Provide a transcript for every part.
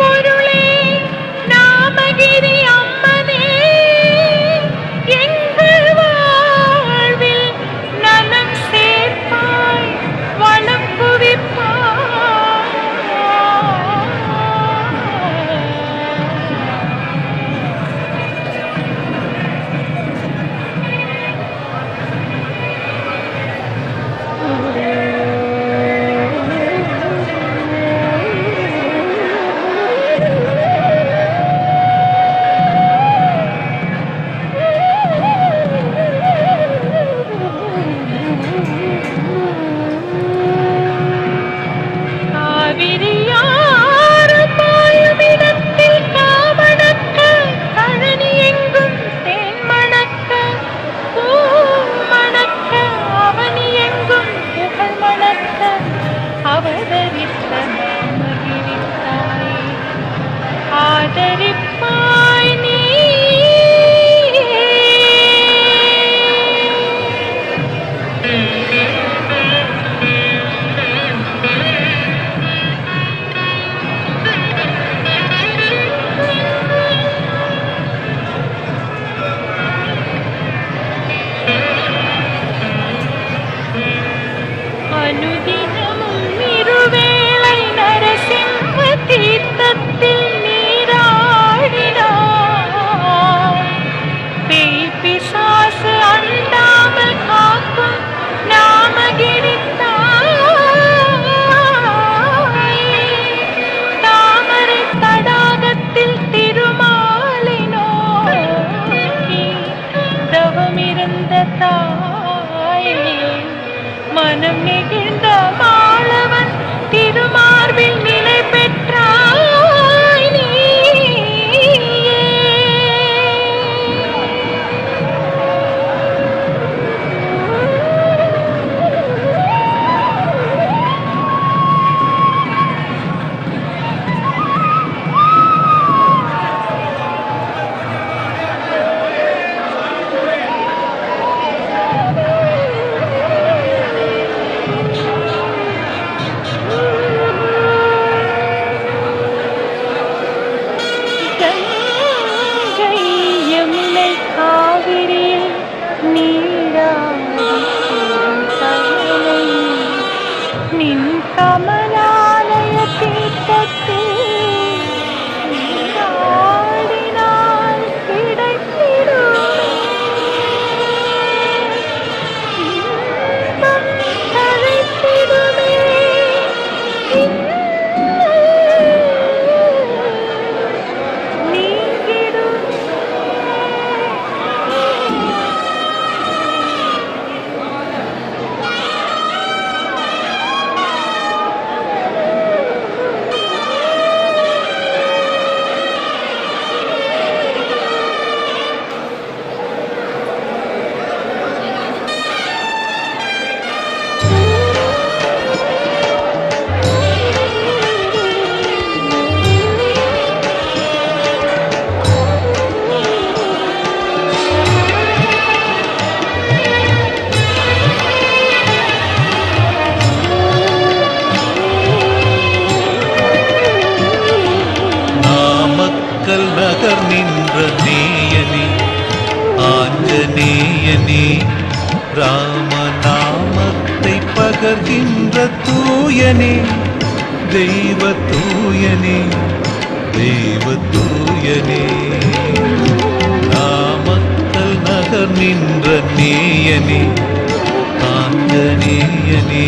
பொருளே நாமகிரி அம்மனே எங்கள் வாழ்வில் நலம் சேர்ப்பாய் வளம் குவிப்பாய் காவிரியாறு பாயுமிடத்தில் காவணக்க, கழனி எங்கும் தேன் மணக்க, பூ மணக்க, அவனி எங்கும் புகழ் மணக்க, அவதரித்த நாமகிரி தாயே, ஆதரிப்பாய் நீ அனுதினமும் இருவேளை நரசிம்ம தீர்த்தத்தில் நீராடினார் பேய் பிசாசு அண்டாமல் காக்கும் நாமகிரி தாயே. தாமரை தடாகத்தில் திருமாலை நோக்கி தவமிருந்த தாயே மனம் நெகிழ்ந்த மாளவன் திருமார்பில் நிலை பெற்றாய் நீயே. கங்கை யமுனை காவிரியில் நீராடி கயலை நின் கமலாலய தீர்த்தத்தில் நீராடினால் கிடைத்திடுமே இன்பம் தழைத்திடுமே நாமக்கல் நகர் நின்ற நேயனே ஆஞ்சநேயனே ராமநாமத்தை பகர்கின்ற தூயனே தெய்வ தூயனே தெய்வ தூயனே நாமக்கல் நகர் நின்ற நேயனே ஆஞ்சநேயனே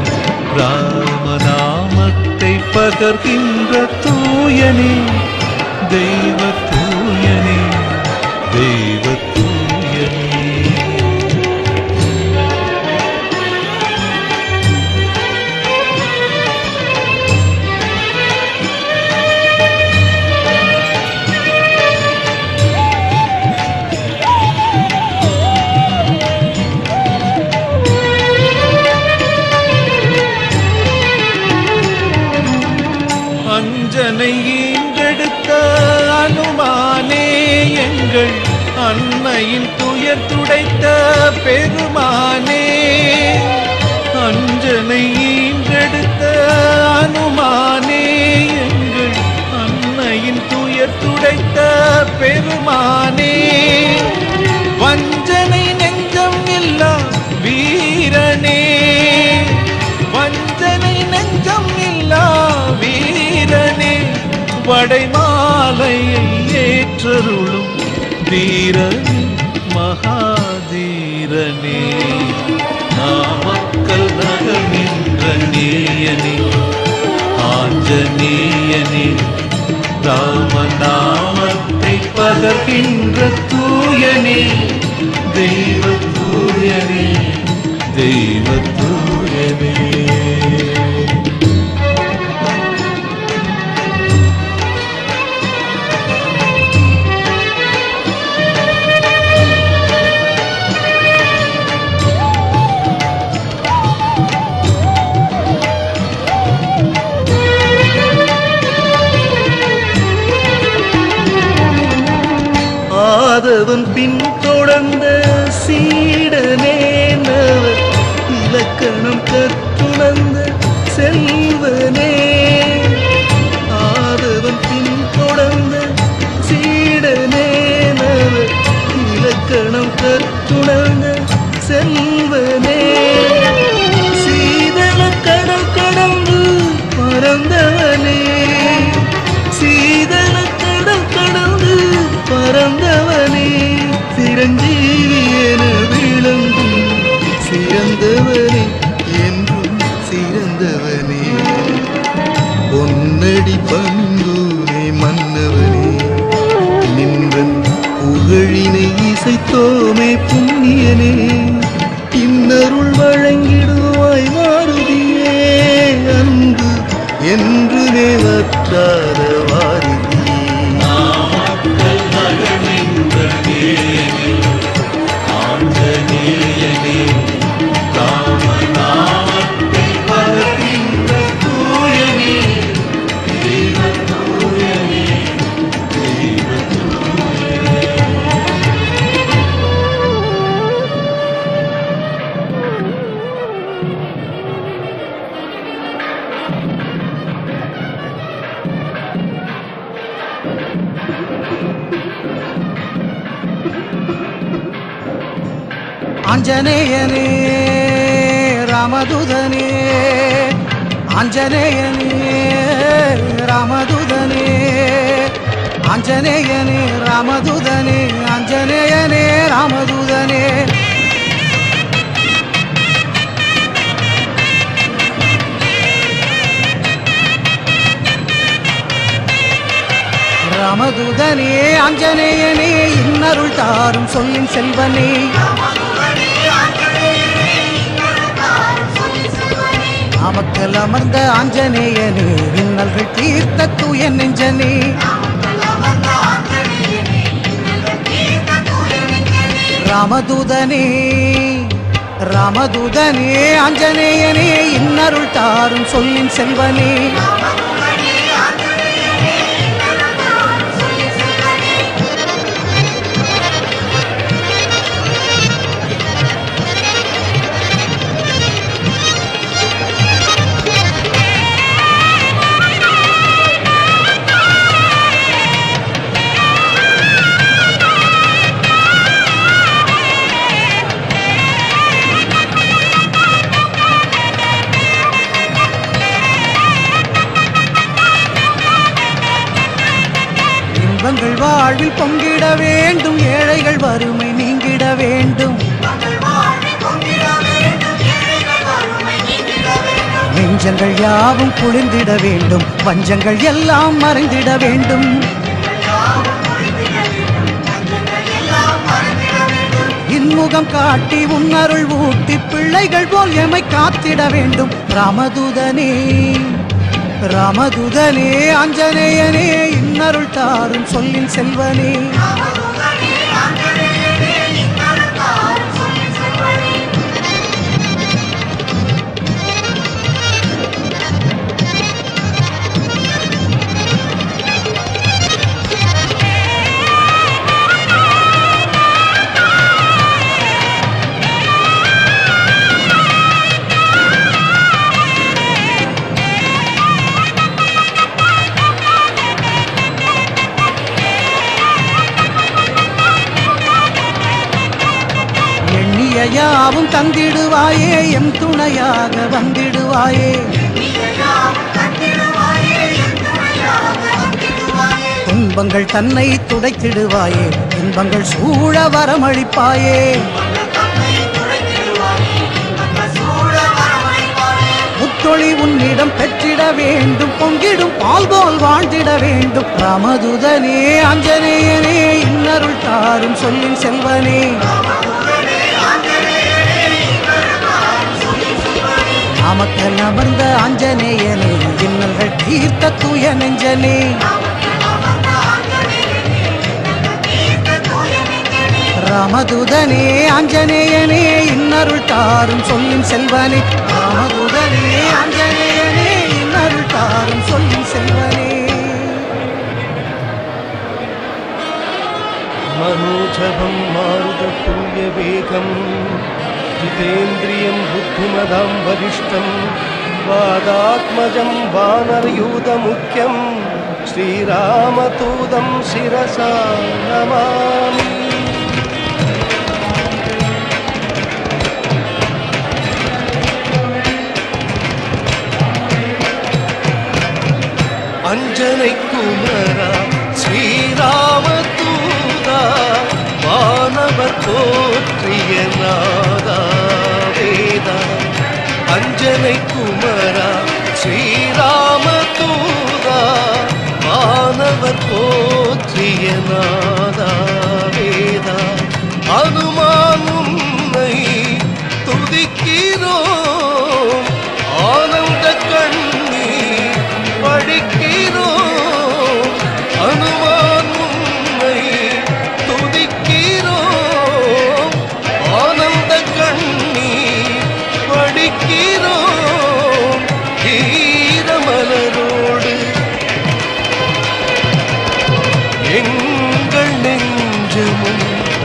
ராமநாமத்தை பகர்கின்ற தூயனே தெய்வ தூயனே தெய்வ தூயனே அஞ்சனை ஈன்றெடுத்த அனுமானே எங்கள் அன்னையின் துயர் துடைத்த பெருமானே அஞ்சனை ஈன்றெடுத்த அனுமானே எங்கள் அன்னை பெருமானே வஞ்சனை நெஞ்சம் இல்லா வீரனே வஞ்சனை நெஞ்சம் இல்லா வீரனே வடைமாலையை ஏற்றருளும் வீரனே மகாதீரனே நாமக்கல் நகர் நின்ற நேயனே ஆஞ்சநேயனே ராமநாமத்தை பகர்கின்ற தூயனே தெய்வ தூயனே தெய்வ தூயனே ஆதவன் பின் தொடர்ந்த சீடனே நவர் இலக்கணம் கற்றுணர்ந்த செல்வனே ஆதவன் பின் தொடர்ந்த சீடனே நவர் இலக்கணம் கற்றுணர்ந்த செல்வனே சீதள கடல் கடந்து பறந்தவனே சீதள கடல் கடந்து பறந்தவனே சிரஞ்சீவி என விளங்கும் சிறந்தவனே என்றும் சிறந்தவனே பொன்னடி பண்பூனே மன்னவனே நின்றன் புகழினை இசைத்தோமே புண்ணியனே இன்னருள் வழங்கிடுவாய் மாருதியே அன்பு என்று வற்றாத வாரிதியே ஆஞ்சநேயனே ராமநாமத்தை பகர்கின்ற தூயனே தெய்வ தூயனே தெய்வ ஆஞ்சநேயனே ராமதுதனே ஆஞ்சநேயனே ராமதுதனே ஆஞ்சநேயனே ராமதுதனே ஆஞ்சநேயனே ராமதுதனே ராமதுதனே ஆஞ்சநேயனே இன்னருள் தாரும் சொல்லின் செல்வனே நாமக்கல் அமர்ந்த ஆஞ்சநேயனே இன்னல்கள் தீர்த்த தூய நெஞ்சனே ராமதூதனே ராமதூதனே ஆஞ்சநேயனே இன்னருள் தாரும் சொல்லின் செல்வனே இன்பங்கள் வாழ்வில் பொங்கிட வேண்டும் ஏழைகள் வறுமை நீங்கிட வேண்டும் நெஞ்சங்கள் யாவும் குளிர்ந்திட வேண்டும் வஞ்சங்கள் எல்லாம் மறைந்திட வேண்டும் இன்முகம் காட்டி உன்னருள் ஊட்டி பிள்ளைகள் போல் எமை காத்திட வேண்டும் ராமதூதனே ராமதுதனே ஆஞ்சநேயனே இன்னருள் தாரும் சொல்லின் செல்வனே யாவும் தந்திடுவாயே எம் துணையாக வந்திடுவாயே துன்பங்கள் தன்னை துடைத்திடுவாயே துன்பங்கள் சூழ வரமளிப்பாயே முத்தொளி உன்னிடம் பெற்றிட வேண்டும் பொங்கிடும் பால் போல் வாழ்ந்திட வேண்டும் ராமதுதனே அஞ்சனேயனே இன்னருள் தாரும் சொல்லின் செல்வனே நாமக்கல் அமர்ந்த ஆஞ்சநேயனே இன்னல்கள் தீர்த்த தூய நெஞ்சனே ராமதுதனே ஆஞ்சநேயனே இன்னருள் தாரும் சொல்லின் செல்வனே ராமதுதனே ஆஞ்சநேயனே இன்னருள் தாரும் சொல்லின் செல்வனே मनोजभं मारुततुल्यवेगं जितेन्द्रियं बुद्धिमदां वरिष्ठं वादात्मजं वानरयूतमुख्यं श्रीरामतूदं शिरसा नमामि அஞ்சனை குமரா ஸ்ரீராம தூதா வானவர் போற்றிய நாதா வேதா அஞ்சனை குமரா ஸ்ரீராம தூதா வானவர் போற்றிய நாதா வேதா அனுமான் உன்னை துதிக்கிறோம் ஆனந்த கண்ணீர் படிக்கிறோம் அனுமான் உன்னை துதிக்கிறோம் ஆனந்த கண்ணீர் படிக்கிறோம் ஈரமலரோடு எங்கள் நெஞ்சமும்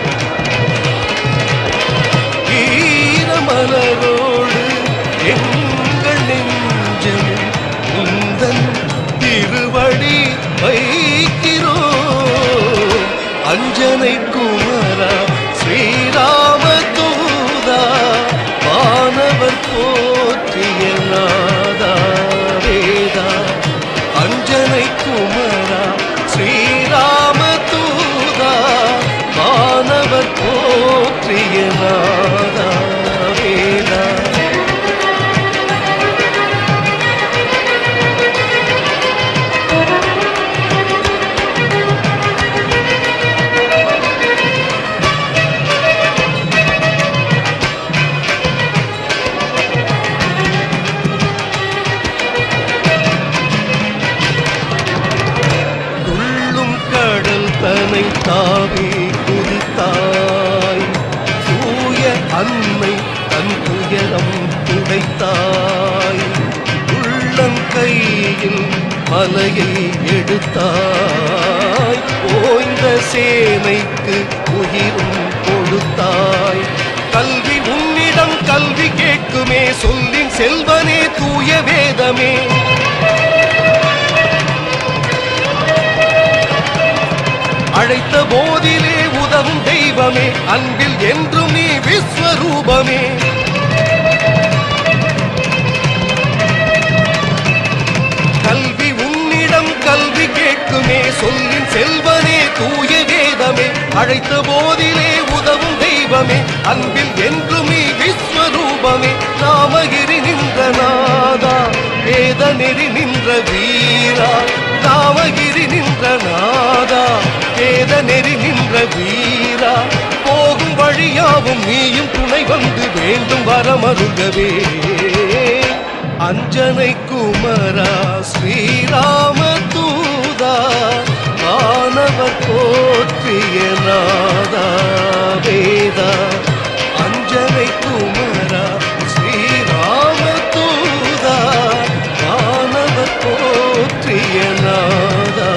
ஈரமலரோடு எங்கள் நெஞ்சமும் உந்தன் திருவடி வைக்கிறோம் அஞ்சனை குமரா ஸ்ரீராம தூதா வானவர் போற்றிய நாதா வேதா அஞ்சனை குமரா ஸ்ரீராம தூதா வானவர் போற்றிய நாதா வேதா துள்ளும் கடல் தனை தாவி குதித்தாய் தூய அன்னை தன் துயரம் துடைத்தாய் உள்ளங்கையில் மலையை எடுத்தாய் ஓய்ந்த சேனைக்கு உயிரும் கொடுத்தாய் கல்வி உன்னிடம் கல்வி கேட்குமே சொல்லின் செல்வனே தூய வேதமே அழைத்த போதிலே உதவும் தெய்வமே அன்பில் என்றும் நீ விஸ்வரூபமே கல்வி உன்னிடம் கல்வி கேட்குமே சொல்லின் செல்வனே தூய வேதமே அழைத்த போதிலே உதவும் தெய்வமே அன்பில் என்றும் நீ விஸ்வரூபமே நாமகிரி நின்ற நாதா வேத நெறி நின்ற வீரா நாமகிரி நின்ற நாதா வேத நெறி நின்ற வீரா போகும் வழியாவும் நீயும் துணை வந்து வேண்டும் வரமருகவே அஞ்சனை குமரா ஸ்ரீராம தூதா மாணவர் போற்றிய நாதா வேதா அஞ்சனை குமரா ஸ்ரீராம தூதா மாணவர் போற்றிய நாதா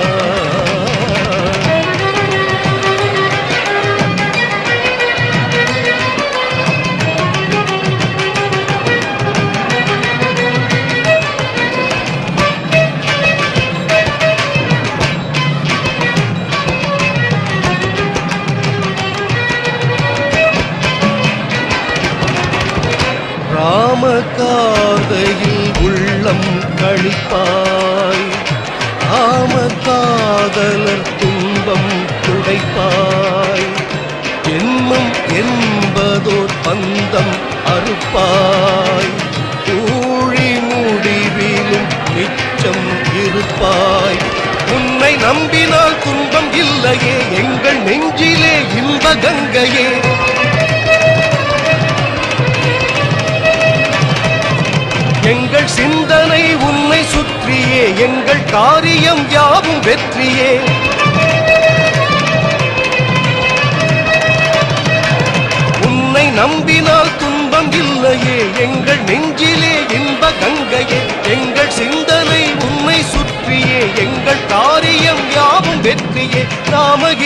கழிப்பாய் காம காதலர் துன்பம் துடைப்பாய் ஜென்மம் என்பதோர் பந்தம் அறுப்பாய் ஊழி முடிவிலும் நிச்சம் இருப்பாய் உன்னை நம்பினால் துன்பம் இல்லையே எங்கள் நெஞ்சிலே இன்ப கங்கையே எங்கள் சிந்தனை உன்னை சுற்றியே எங்கள் காரியம் யாவும் வெற்றியே உன்னை நம்பினால் துன்பம் இல்லையே எங்கள் நெஞ்சிலே இன்ப கங்கையே எங்கள் சிந்தனை உன்னை சுற்றியே எங்கள் காரியம் யாவும் வெற்றியே நாம